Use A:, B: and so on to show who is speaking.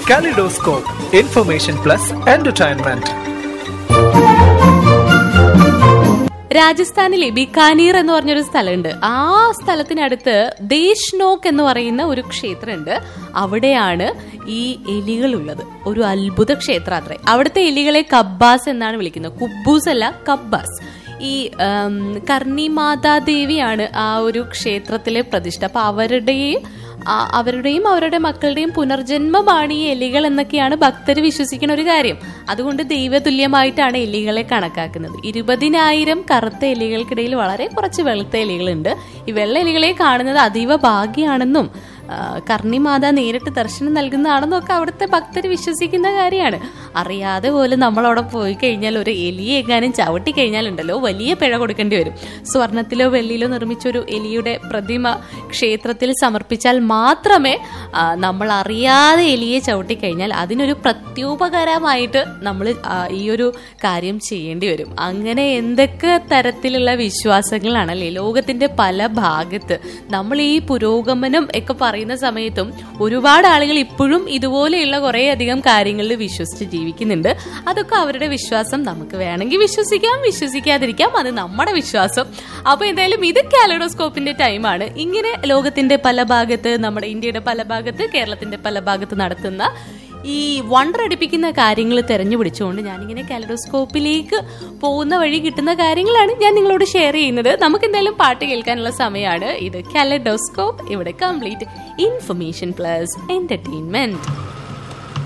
A: Kaleidoscope, information plus entertainment.
B: രാജസ്ഥാനിലെ ബിക്കാനീർ എന്ന് പറഞ്ഞൊരു സ്ഥലമുണ്ട് ആ സ്ഥലത്തിനടുത്ത് ദേശ്നോക്ക് എന്ന് പറയുന്ന ഒരു ക്ഷേത്രമുണ്ട് അവിടെയാണ് ഈ എലികളുള്ളത് ഒരു അത്ഭുത ക്ഷേത്രം അത്രേ അവിടുത്തെ എലികളെ കബ്ബാസ് എന്നാണ് വിളിക്കുന്നത് കുബ്ബൂസ് അല്ല കബ്ബാസ് ഈ ഉം, കർണി മാതാദേവിയാണ് ആ ഒരു ക്ഷേത്രത്തിലെ പ്രതിഷ്ഠ അപ്പൊ അവരുടെയും ആ, അവരുടെയും അവരുടെ മക്കളുടെയും പുനർജന്മമാണ് ഈ എലികൾ എന്നൊക്കെയാണ് ഭക്തർ വിശ്വസിക്കുന്ന ഒരു കാര്യം അതുകൊണ്ട് ദൈവതുല്യമായിട്ടാണ് എലികളെ കണക്കാക്കുന്നത് ഇരുപതിനായിരം കറുത്ത എലികൾക്കിടയിൽ വളരെ കുറച്ച് വെളുത്ത എലികളുണ്ട് ഈ വെള്ള എലികളെ കാണുന്നത് അതീവ ഭാഗ്യമാണെന്നും ആ, കർണിമാത നേരിട്ട് ദർശനം നൽകുന്നതാണെന്നും ഒക്കെ അവിടുത്തെ ഭക്തർ വിശ്വസിക്കുന്ന കാര്യമാണ് അറിയാതെ പോലും നമ്മളവിടെ പോയി കഴിഞ്ഞാൽ ഒരു എലിയെ എങ്ങാനും ചവിട്ടി കഴിഞ്ഞാലുണ്ടല്ലോ വലിയ പിഴ കൊടുക്കേണ്ടി വരും സ്വർണത്തിലോ വെള്ളിയിലോ നിർമ്മിച്ച ഒരു എലിയുടെ പ്രതിമ ക്ഷേത്രത്തിൽ സമർപ്പിച്ചാൽ മാത്രമേ ആ, നമ്മൾ അറിയാതെ എലിയെ ചവിട്ടി കഴിഞ്ഞാൽ അതിനൊരു പ്രത്യുപകരമായിട്ട് നമ്മൾ ആ, ഈ ഒരു കാര്യം ചെയ്യേണ്ടി വരും അങ്ങനെ എന്തൊക്കെ തരത്തിലുള്ള വിശ്വാസങ്ങളാണല്ലേ ലോകത്തിന്റെ പല ഭാഗത്ത് നമ്മൾ ഈ പുരോഗമനം ഒക്കെ പറയുന്ന സമയത്തും ഒരുപാട് ആളുകൾ ഇപ്പോഴും ഇതുപോലെയുള്ള കുറേ അധികം കാര്യങ്ങളിൽ വിശ്വസിച്ച് ജീവിക്കുന്നുണ്ട് അതൊക്കെ അവരുടെ വിശ്വാസം നമുക്ക് വേണമെങ്കിൽ വിശ്വസിക്കാം വിശ്വസിക്കാതിരിക്കാം അത് നമ്മുടെ വിശ്വാസം അപ്പൊ എന്തായാലും ഇത് കാലഡോസ്കോപ്പിന്റെ ടൈമാണ് ഇങ്ങനെ ലോകത്തിന്റെ പല ഭാഗത്ത് നമ്മുടെ ഇന്ത്യയുടെ പല ഭാഗത്ത് കേരളത്തിന്റെ പല ഭാഗത്ത് നടത്തുന്ന ഈ വണ്ടർ അടിപ്പിക്കുന്ന കാര്യങ്ങൾ തെരഞ്ഞു പിടിച്ചുകൊണ്ട് ഞാനിങ്ങനെ കാലഡോസ്കോപ്പിലേക്ക് പോകുന്ന വഴി കിട്ടുന്ന കാര്യങ്ങളാണ് ഞാൻ നിങ്ങളോട് ഷെയർ ചെയ്യുന്നത് നമുക്ക് എന്തായാലും പാട്ട് കേൾക്കാനുള്ള സമയമാണ് ഇത് കാലഡോസ്കോപ്പ് ഇവിടെ കംപ്ലീറ്റ് ഇൻഫർമേഷൻ പ്ലസ് എന്റർടൈൻമെന്റ്